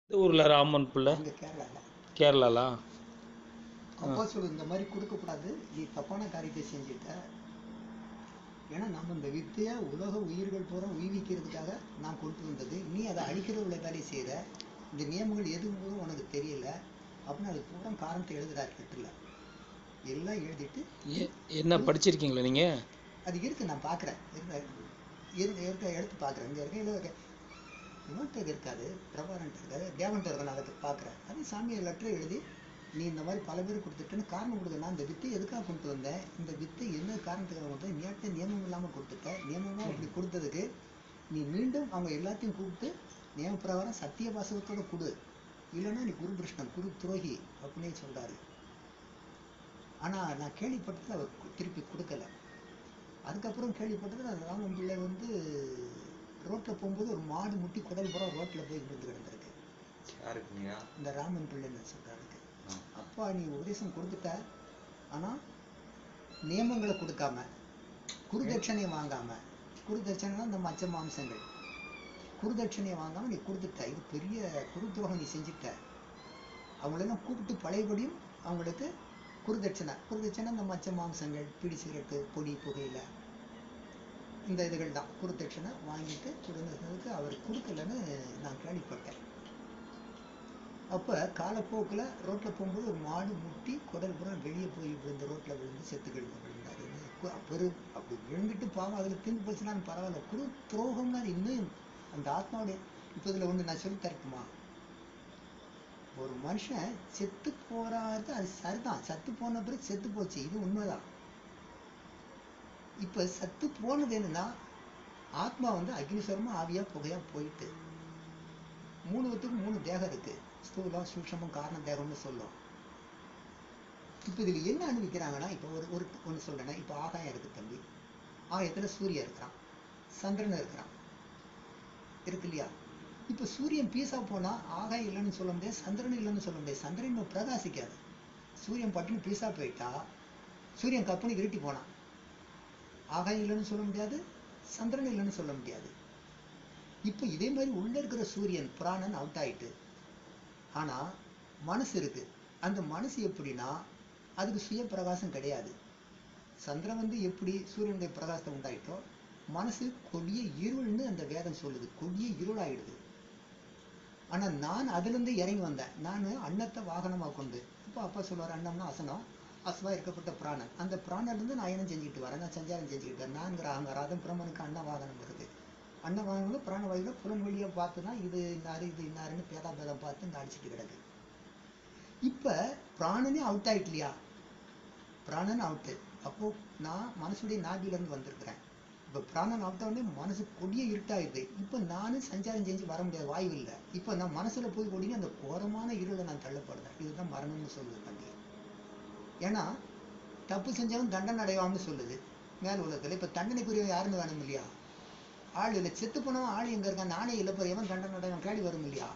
எந்த ஊரில் ராமன் பிள்ளை அங்கே கேரளாவில் கேரளாலா அப்பா சொல்லு இந்த மாதிரி கொடுக்கக்கூடாது நீ தப்பான காரியத்தை செஞ்சுட்ட ஏன்னா நம்ம இந்த வித்தையை உலக உயிர்கள் பூரா உய்விக்கிறதுக்காக நான் கொண்டு வந்தது நீ அதை அழிக்கிற உள்ள வேலையை செய்கிற இந்த நியமங்கள் எதுவும் கூட உனக்கு தெரியல அப்படின்னு அது பூரா காரணத்தை எழுதுறாரு கட்டில் எல்லாம் எழுதிட்டு எ- என்ன படிச்சிருக்கீங்களா நீங்கள் அது இருக்கு நான் பார்க்குறேன் இருக்க இருக்க இருக்க எடுத்து பார்க்குறேன் இங்கே இருக்க இல்லை இவன்கிட்ட இருக்காது பிரபாரன்ட்டு இருக்காது தேவன்கிட்ட இருக்க நான் அதை பார்க்குறேன் அது சாமியை லெட்டர் எழுதி நீ இந்த மாதிரி பல பேர் கொடுத்துட்டேன்னு காரணம் கொடுக்க நான் இந்த வித்தை எதுக்காக கொண்டு வந்தேன் இந்த வித்தை என்ன காரணத்துக்காக வந்தேன் நேற்று நியமம் இல்லாமல் கொடுத்துட்ட நியமமாக அப்படி கொடுத்ததுக்கு நீ மீண்டும் அவங்க எல்லாத்தையும் கூப்பிட்டு நியம பிரகாரம் சத்திய வாசகத்தோட கொடு இல்லைன்னா நீ குரு கிருஷ்ணன் குரு துரோகி அப்படின்னு சொல்றாரு ஆனா நான் கேள்விப்பட்டது அவர் கு- திருப்பி கொடுக்கல அதுக்கப்புறம் கேள்விப்பட்டது அந்த ராமன் பிள்ளை வந்து ரோட்ல போகும்போது ஒரு மாடு முட்டி குடல் புறம் ரோட்ல போய் விழுந்து கிடந்திருக்கு யாருக்குங்கய்யா இந்த ராமன் பிள்ளைன்னு சொல்றாருக்கு ஆ. அப்பா நீ உபதேசம் கொடுத்துட்ட ஆனா நியமங்களை கொடுக்காம குருதட்சணையை வாங்காம குருதட்சணைனா இந்த மச்ச மாம்சங்கள் குருதட்சணையை வாங்காம நீ கொடுத்துட்ட இது பெரிய குரு துரோகம் நீ செஞ்சுட்ட அவங்களெல்லாம் கூப்பிட்டு பழையபடியும் அவங்களுக்கு குருதட்சணை குருதட்சணை இந்த மச்ச மாம்சங்கள் பிடி சிகரெட்டு பொடி புகையில இந்த இதுகள் தான் குருதட்சணை வாங்கிட்டு கொடுங்கிறதுக்கு அவர் கொடுக்கலன்னு நான் கேள்விப்பட்டேன் அப்ப காலப்போக்குல ரோட்ல போகும்போது ஒரு மாடு முட்டி குடல் புறம் வெளியே போய் விழுந்து ரோட்ல விழுந்து செத்து கிடந்து விழுந்தாரு கு- பெரு அப்படி விழுந்துட்டு பாவம் அதுல தின்னு போச்சுனாலும் பரவாயில்ல குரு துரோகம்னா அது இன்னும் அந்த ஆத்மாவுடைய இப்ப இதுல ஒண்ணு நான் சொல்லி தரட்டுமா ஒரு மனுஷன் செத்து போறாரு அது சரிதான் செத்து போன பிறகு செத்து போச்சு இது உண்மைதான் இப்ப செத்து போனது என்னன்னா ஆத்மா வந்து அக்னிஸ்வரமா ஆவியா புகையா போயிட்டு மூணு வித்துக்கு மூணு தேகம் இருக்கு ஸ்தூலம் சூக்ஷமம் காரண தேகம்னு சொல்லும் இப்ப இதுல என்ன அனுபவிக்கிறாங்கன்னா இப்ப ஒரு ஒரு ஒண்ணு சொல்றேன்னா இப்ப ஆகாயம் இருக்கு தம்பி ஆகாயத்துல சூரியன் இருக்கிறான் சந்திரன் இருக்கிறான் இருக்கு இல்லையா இப்ப சூரியன் பீஸா போனா ஆகாயம் இல்லைன்னு சொல்ல முடியாது சந்திரன் இல்லைன்னு சொல்ல முடியாது சந்திரன் இன்னும் பிரகாசிக்காது சூரியன் பட்டுன்னு பீஸா போயிட்டா சூரியன் கப்புனு இருட்டி போனான் ஆகாயம் இல்லைன்னு சொல்ல முடியாது சந்திரன் இல்லைன்னு சொல்ல முடியாது இப்போ இதே மாதிரி உள்ள இருக்கிற சூரியன் பிராணன் அவுட் ஆயிட்டு ஆனா மனசு இருக்கு அந்த மனசு எப்படின்னா அதுக்கு சுய பிரகாசம் கிடையாது சந்திரன் வந்து எப்படி சூரியனுடைய பிரகாசத்தை உண்டாயிட்டோ மனசு கொடிய இருள்னு அந்த வேதம் சொல்லுது கொடிய இருளாயிடுது ஆனா நான் அதுல இருந்து இறங்கி வந்தேன் நான் அன்னத்தை வாகனமா கொண்டு அப்போ அப்பா சொல்லுவார் அன்னம்னா அசனம் அசுவா இருக்கப்பட்ட பிராணன் அந்த பிராணன்ல இருந்து நான் என்ன செஞ்சுட்டு வரேன் நான் சஞ்சாரம் செஞ்சுக்கிட்டு வரேன் நான்கிற அகங்காரம் அதன் பிரம்மனுக்கு அன்ன வாகனம் வருது அன்ன வாகனம் புலன்வழியில புலன் வழியா பார்த்துனா இது இன்னாரு இது இன்னாருன்னு பேதா பேதம் பார்த்து இந்த அடிச்சிட்டு கிடக்கு இப்ப பிராணனே அவுட் ஆயிட்டு இல்லையா பிராணன் அவுட்டு அப்போ நான் மனசுடைய நாபில இருந்து வந்திருக்கிறேன் இப்ப பிராணன் அவுட் உடனே மனசு கொடிய இருட்டாயிடுது இப்ப நானும் சஞ்சாரம் செஞ்சு வர முடியாது வாய்வு இல்லை இப்ப நான் மனசுல போய் கொடிங்க அந்த கோரமான இருளை நான் தள்ளப்படுறேன் இதுதான் மரணம்னு சொல்லுது தம்பி ஏன்னா தப்பு செஞ்சவன் தண்டனை அடைவான்னு சொல்லுது மேல் உலகத்துல இப்ப தண்டனைக்குரியவன் யாருன்னு வேணும் இல்லையா ஆள் இல்லை செத்து போனவன் ஆள் எங்க இருக்கான் நானே இல்லை போற எவன் தண்டனை அடைவான் கேள்வி வரும் இல்லையா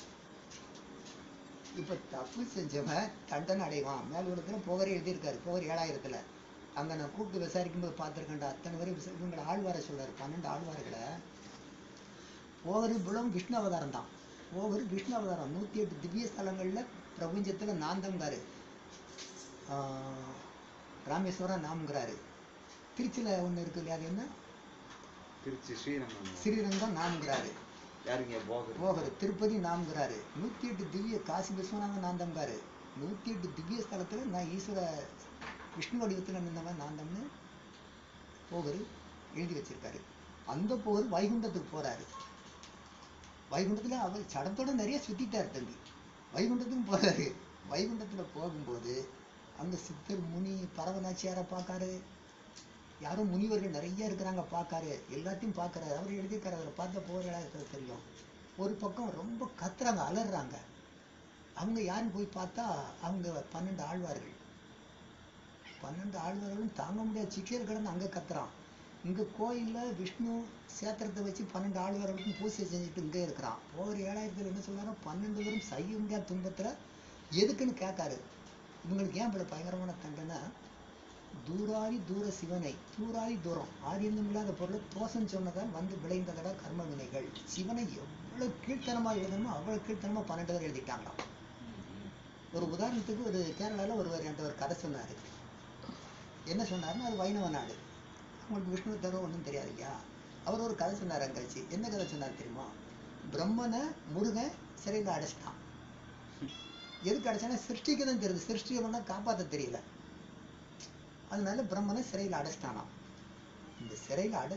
இப்ப தப்பு செஞ்சவன் தண்டனை அடைவான் மேல் உலகத்துல புகரை எழுதியிருக்காரு புகர் ஏழாயிரத்துல அங்க நான் கூப்பிட்டு விசாரிக்கும் போது பார்த்திருக்கேன்டா அத்தனை பேரும் விசா- இவங்களை ஆழ்வார சொல்றாரு பன்னெண்டு ஆழ்வார்களை போகரு புலம் விஷ்ணு அவதாரம் தான் போகரு விஷ்ணு அவதாரம் நூத்தி எட்டு திவ்ய ஸ்தலங்கள்ல பிரபஞ்சத்துல நாந்தங்காரு ஆஹ் ராமேஸ்வரம் நாம்ங்கிறாரு திருச்சியில ஒண்ணு இருக்கு இல்லையா அது என்ன திருச்சி ஸ்ரீரங்கம் ஸ்ரீரங்கம் நாம்ங்கிறாரு யாருங்க போகர் போகரு திருப்பதி நாம்ங்கிறாரு நூத்தி எட்டு திவ்ய காசி விஸ்வநாத நாந்தம்காரு நூத்தி எட்டு திவ்ய ஸ்தலத்துல நான் ஈஸ்வர விஷ்ணு வடிவத்துல நின்றவன் நாந்தம்னு போகரு எழுதி வச்சிருக்காரு அந்த போகர் வைகுண்டத்துக்கு போறாரு வைகுண்டத்துல அவர் சடத்தோட நிறைய சுத்திட்டாரு தம்பி வைகுண்டத்துக்கும் போறாரு வைகுண்டத்துல போகும்போது அங்க சித்தர் முனி பரவநாச்சியாரை பார்க்காரு யாரோ முனிவர்கள் நிறைய இருக்கிறாங்க பார்க்காரு எல்லாத்தையும் பார்க்கறாரு அவர் எழுதியிருக்காரு அதில் பார்த்த போகிறா இருக்கிறது தெரியும் ஒரு பக்கம் ரொம்ப கத்துறாங்க அலறுறாங்க அவங்க யாருன்னு போய் பார்த்தா அவங்க பன்னெண்டு ஆழ்வார்கள் பன்னெண்டு ஆழ்வார்களும் தாங்க முடியாத சிக்கியர் கிடந்து அங்க கத்துறான் இங்க கோயில்ல விஷ்ணு சேத்திரத்தை வச்சு பன்னெண்டு ஆழ்வார்களுக்கும் பூஜை செஞ்சுட்டு இங்கே இருக்கிறான் போகிற ஏழாயிரத்துல என்ன சொல்றாரு பன்னெண்டு பேரும் செய்ய முடியாத துன்பத்துல எதுக்குன்னு கேட்காரு இவங்களுக்கு ஏன் இவ்வளவு பயங்கரமான தண்டனை தூராதி தூர சிவனை தூராதி தூரம் ஆரியந்தம் இல்லாத பொருளை தோஷம் சொன்னதால் வந்து விளைந்ததடா கர்ம வினைகள் சிவனை எவ்வளவு எவ்வளவு கீழ்த்தனமா எழுதணுமோ அவ்வளவு கீழ்த்தனமா பன்னெண்டு பேர் எழுதிட்டாங்களாம் ஒரு உதாரணத்துக்கு ஒரு கேரளால ஒருவர் என்கிட்ட ஒரு கதை சொன்னாரு என்ன சொன்னாருன்னா அது வைணவ நாடு உங்களுக்கு விஷ்ணு தவிர ஒன்றும் தெரியாது இல்லையா அவர் ஒரு கதை சொன்னார் அங்காச்சு என்ன கதை சொன்னார் தெரியுமா பிரம்மனை முருகன் சிறையில் அடைச்சிட்டான் எதுக்கு அடைச்சானா சிருஷ்டிக்கு தான் தெரியுது சிருஷ்டியை பண்ணா காப்பாற்ற தெரியல அதனால பிரம்மனை சிறையில் அடைச்சிட்டானாம் இந்த சிறையில் அடை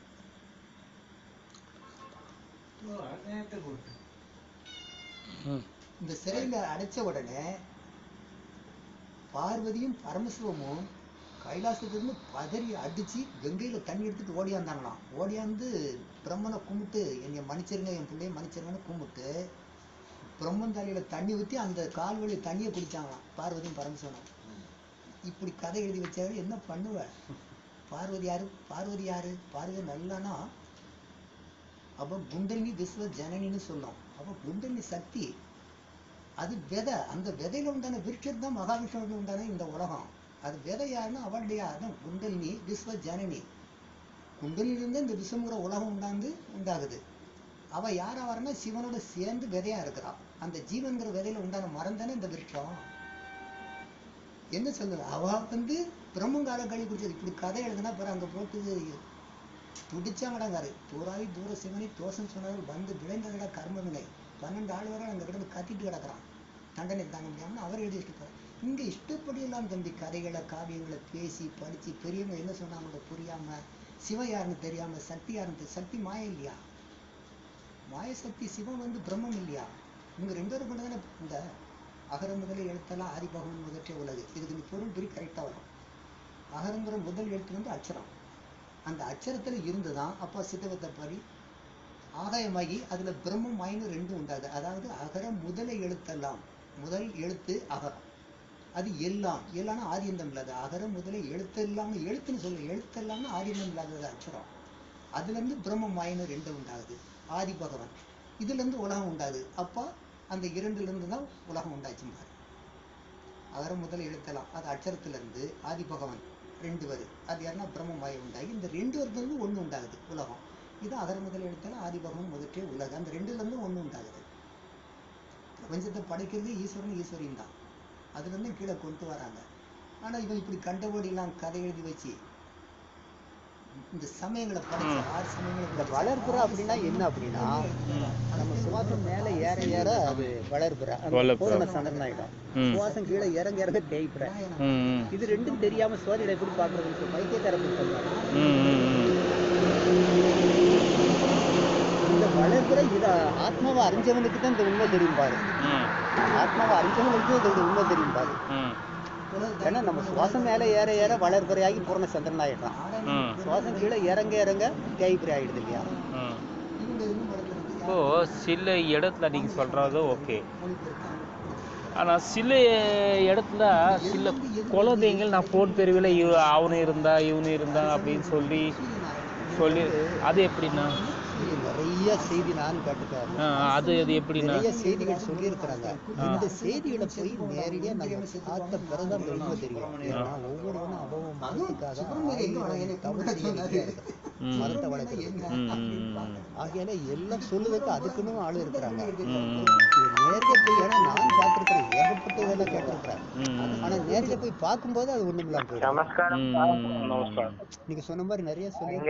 ம் இந்த சிறையில அடைச்ச உடனே பார்வதியும் பரமசிவமும் கைலாசத்திலிருந்து பதறி அடிச்சு கங்கையில தண்ணி எடுத்துட்டு ஓடியாந்தாங்களாம் ஓடியாந்து பிரம்மனை கும்பிட்டு என்னை மன்னிச்சிருங்க என் பிள்ளைய மன்னிச்சிருங்கன்னு கும்பிட்டு பிரம்மன் தலையில தண்ணி ஊத்தி அந்த கால்வழி தண்ணியை குடிச்சாங்களாம் பார்வதியும் பரமசிவனும் இப்படி கதை எழுதி வச்சாரு என்ன பண்ணுவ பார்வதி யாரு பார்வதி யாரு பார்வதி நல்லானா அப்ப குண்டலினி விஸ்வ ஜனனின்னு சொன்னோம் அப்ப குண்டலினி சக்தி அது விதை அந்த விதையில உண்டான விருட்சம் தான் மகாவிஷ்ணுவுக்கு உண்டான இந்த உலகம் அது விதை யாருன்னா அவளுடைய அதான் குண்டலினி விஸ்வ ஜனனி குண்டலினிலிருந்து இந்த விஸ்வங்கிற உலகம் உண்டாந்து உண்டாகுது அவ யாரா வரனா சிவனோட சேர்ந்து விதையா இருக்கிறா அந்த ஜீவன்கிற விதையில உண்டான மரம் தானே இந்த விருட்சம் என்ன சொல்லுது அவ வந்து பிரம்மங்கால கழி குடிச்சது இப்படி கதை எழுதுனா பிறகு அங்க போட்டு துடிச்சாங்கடாங்காரு தூராவி தூர சிவனி தோசம் சொன்னவர்கள் வந்து விளைந்ததடா கர்மவினை பன்னெண்டு ஆள் வரை அங்க கிடந்து கத்திட்டு கிடக்குறான் தண்டனை தாங்க முடியாம அவர் எழுதி வச்சுட்டு இங்க இஷ்டப்படி எல்லாம் தம்பி கதைகளை காவியங்களை பேசி படிச்சு பெரியவங்க என்ன சொன்னாங்களோ புரியாம சிவன் யாருன்னு தெரியாம சக்தி யாருன்னு தெரி- சக்தி மாய இல்லையா மாய சக்தி சிவன் வந்து பிரம்மம் இல்லையா இவங்க ரெண்டு பேரும் கொண்டு தானே இந்த அகர முதல எழுத்தெல்லாம் ஆதிபகவன் முதற்றே உலகு இதுக்கு நீ பொருள் பிரி கரெக்டா வரும் அகரங்கிற முதல் எழுத்து வந்து அச்சரம் அந்த அச்சரத்துல இருந்துதான் அப்பா சித்தவத்தை படி ஆகாயமாகி அதுல பிரம்மம் மாயின்னு ரெண்டும் உண்டாது அதாவது அகர முதல எழுத்தெல்லாம் முதல் எழுத்து அகரம் அது எல்லாம் எல்லாம்னா ஆதியந்தம் இல்லாத அகர முதல எழுத்தெல்லாம்னு எழுத்துன்னு சொல்லு எழுத்தெல்லாம்னு ஆதியந்தம் இல்லாதது அச்சரம் அதுல இருந்து பிரம்ம மாயின்னு ரெண்டு உண்டாகுது ஆதி பகவன் இதுல இருந்து உலகம் உண்டாகுது அப்பா அந்த இரண்டுல இருந்து தான் உலகம் உண்டாச்சும் பாரு அகர முதல் எழுத்தலாம் அது அச்சரத்துல இருந்து ஆதி பகவன் ரெண்டு வருது அது யாருன்னா பிரம்ம மாயை உண்டாகி இந்த ரெண்டு வருதுல இருந்து ஒண்ணு உண்டாகுது உலகம் இது அகர முதல் எழுத்தலாம் ஆதி பகவன் முதற்றே உலகம் அந்த ரெண்டுல இருந்து ஒண்ணு உண்டாகுது பிரபஞ்சத்தை படைக்கிறது ஈஸ்வரன் ஈஸ்வரியும் தான் அதுல இருந்து கீழே கொண்டு வராங்க ஆனா இவன் இப்படி கண்டபடி எல்லாம் கதை எழுதி வச்சு இந்த சமயங்களை படைச்ச ஆறு சமயங்களை இந்த படைச்ச வளர்ப்புற ஆறு அப்படின்னா என்ன அப்படின்னா நம்ம சுவாசம் மேல ஏற ஏற அது வளர்ப்புற அந்த வளர்ப்புற. பூரண சந்திரனாயிடும் ம். சுவாசம் கீழே இறங்க இறங்க தேய்ப்புற ம் ம் இது ரெண்டும் தெரியாம சோதிட எப்படி பாக்குறதுன்னு சொல்லி பைத்தியக்காரர்கள் சொல்றாங்க ம் ம் இந்த வளர்ப்புற இத ஆத்மாவை அறிஞ்சவனுக்கு தான் இந்த உண்மை தெரியும் பாரு ம் ஆத்மாவை அறிஞ்சவனுக்கு இதோட உண்மை தெரியும் பாரு ம் ஏன்னா நம்ம சுவாசம் மேல ஏற ஏற வளர்ப்புறையாகி பூரண சந்திரன் ஆயிடுறான் ம் சுவாசம் கீழே இறங்க இறங்க தேய்ப்புறை ஆயிடுது இல்லையா ம் இவங்க இன்னும் வளர்க்கறது இப்போ சில இடத்துல நீங்க சொல்றது ஓகே ஆனா சில இடத்துல சில குழந்தைங்கள் நான் போன் தெருவில் இவ அவனு இருந்தா இவனு இருந்தா அப்படின்னு சொல்லி சொல்லி அது எப்படின்னா இது நிறைய செய்தி நான் கேட்டுட்டேன் ஆ, அது அது எப்படின்னா நிறைய செய்திகள் சொல்லியிருக்கிறாங்க இந்த செய்திகளை போய் நேரடியா நம்ம பார்த்த பிறகுதான் அந்த உண்மை தெரியும் ஏன்னா ஒவ்வொருவனும் அவன் மதத்துக்காக ஆயிரம் தவறு செய்ய வேண்டியதா இருக்கு. ம். மதத்தை வளர்க்கறது ம் ம் ம் ஆகையால எல்லாம் சொல்லுறதுக்கு அதுக்குன்னு ஆளு இருக்கிறாங்க ம் இது நேரடியா போய் ஏன்னா நான் பார்த்திருக்கிறேன் ஏகப்பட்ட இதெல்லாம் கேட்டிருக்கிறேன் ம் ஆனா நேரடியா போய் பார்க்கும்போது அது ஒண்ணும் இல்லாம போயிடும் நமஸ்காரம் நீங்க சொன்ன மாதிரி நிறைய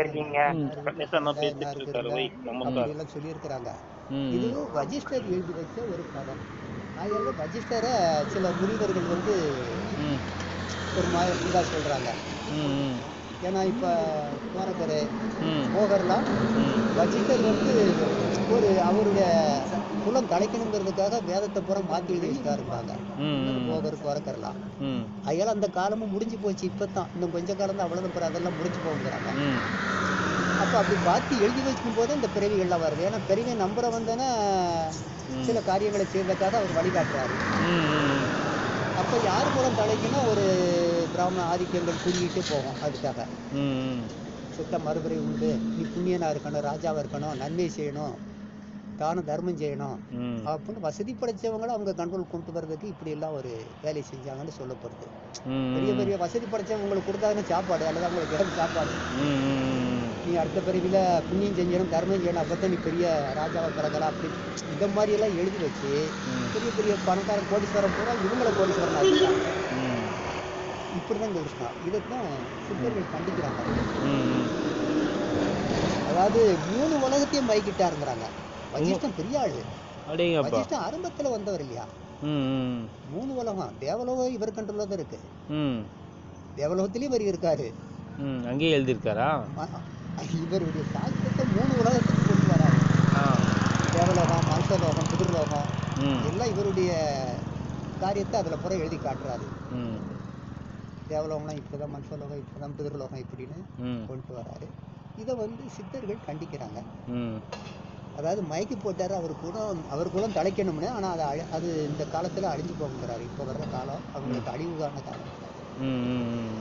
நமஸ்காரம் அப்படி எல்லாம் சொல்லியிருக்கிறாங்க ம் இது ரெஜிஸ்டர் எழுதி வச்ச ஒரு கதை அதில் ரெஜிஸ்டரை சில முனிவர்கள் வந்து ம் ஒரு மாதிரி இதா சொல்றாங்க ம் ம் ஏன்னா இப்போ கோரக்கரை ம் போகர்லாம் ம் ரெஜிஸ்டர் வந்து ஒரு அவருடைய குலம் கலைக்கணுங்கிறதுக்காக வேதத்தை பூரா மாற்றி எழுதி வச்சுட்டாருப்பாங்க ம் ம் போகர் கோரக்கர்லாம் ம் அதையால அந்த காலமும் முடிஞ்சு போச்சு இப்போ தான் இன்னும் கொஞ்ச காலம் தான் அவ்வளோதான் பிறகு அதெல்லாம் முடிஞ்சு போகுங்கிறாங்க ம் அப்போ அப்படி பார்த்து எழுதி வைக்கும் போது இந்த பிறவிகள்லாம் வருது ஏன்னா பிறவியை நம்புற வந்தோன்னா சில காரியங்களை செய்வதற்காக அவர் வழிகாட்டுறாரு ம் ம் அப்போ யார் மூலம் தலைக்குன்னா ஒரு பிராமண ஆதிக்கங்கள் குறியிட்டு போகும் அதுக்காக ம் சுத்த மறுபறை உண்டு நீ புண்ணியனா இருக்கணும் ராஜாவா இருக்கணும் நன்மை செய்யணும் தானம் தர்மம் செய்யணும் ம் அப்படின்னு வசதி படைச்சவங்கள அவங்க கண்ட்ரோல் கொண்டு வர்றதுக்கு இப்படி எல்லாம் ஒரு வேலை செஞ்சாங்கன்னு சொல்லப்படுது பெரிய ம் பெரிய வசதி படைச்சவங்களுக்கு கொடுத்தாங்கன்னா சாப்பாடு அல்லது அவங்களுக்கு இடம் சாப்பாடு ம் ம் நீ அடுத்த பிறவில புண்ணியம் செஞ்சணும் தர்மம் செய்யணும் அப்பதான் நீ பெரிய ராஜாவா பிறக்கலாம் அப்படி இந்த மாதிரி எல்லாம் எழுதி வச்சு ம். பெரிய பெரிய பணக்காரன் கோடீஸ்வரன் பூரா இவங்கள கோடீஸ்வரன் ஆக்கிட்டாங்க ம் இப்படிதான் கிருஷ்ணா இதைத்தான் சித்தர்கள் கண்டிக்கிறாங்க ம் ம் அதாவது மூணு உலகத்தையும் மயக்கிட்டாருங்கிறாங்க வசிஷ்டன் பெரிய ஆளு அடேங்கப்பா வசிஷ்டன் ஆரம்பத்துல வந்தவர் இல்லையா ம் ம் மூணு உலகம் தேவலோகம் இவர் கண்ட்ரோல்ல தான் இருக்கு ம் தேவலோகத்திலயும் இவர் இருக்காரு ம் அங்கேயே எழுதியிருக்காரா அ- அ- இவருடைய சாஸ்திரத்தை மூணு உலகத்துக்கு கொண்டு வராரு ஆ தேவலோகம் மனுஷலோகம் பிதிர்லோகம் ம் எல்லாம் இவருடைய காரியத்தை அதுல புற எழுதி காட்டுறாரு ம் தேவலோகம்லாம் இப்படிதான் மனுஷலோகம் இப்படிதான் பிதிர்லோகம் இப்படின்னு ம் கொண்டு வராரு இதை வந்து சித்தர்கள் கண்டிக்கிறாங்க ம் அதாவது மயக்கி போட்டாரு அவர் கூட அவர் கூட தலைக்கணும்னு ஆனா அது அழி- அது இந்த காலத்துல அழிஞ்சு போகிறாரு இப்போ வர்ற காலம் அவங்களுக்கு அழிவுகான காலம் ம் ம் ம்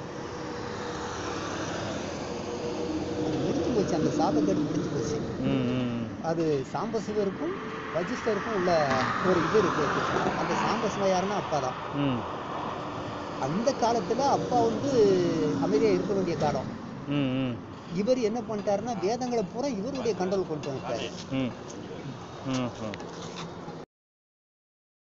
அது முடிஞ்சு போச்சு அந்த சாபக்கேடு முடிஞ்சு போச்சு ம் ம் அது சாம்பசிவருக்கும் வஜிஷ்டருக்கும் உள்ள ஒரு இது இருக்கு அந்த சாம்பசிவம் யாருன்னா அப்பா தான் ம் அந்த காலத்துல அப்பா வந்து அமைதியா இருக்க வேண்டிய காலம் ம் ம் இவர் என்ன பண்ணிட்டாருன்னா வேதங்களை பூரா இவருடைய கண்ட்ரோல் கொண்டு வந்துட்டாரு ம் ம் ம்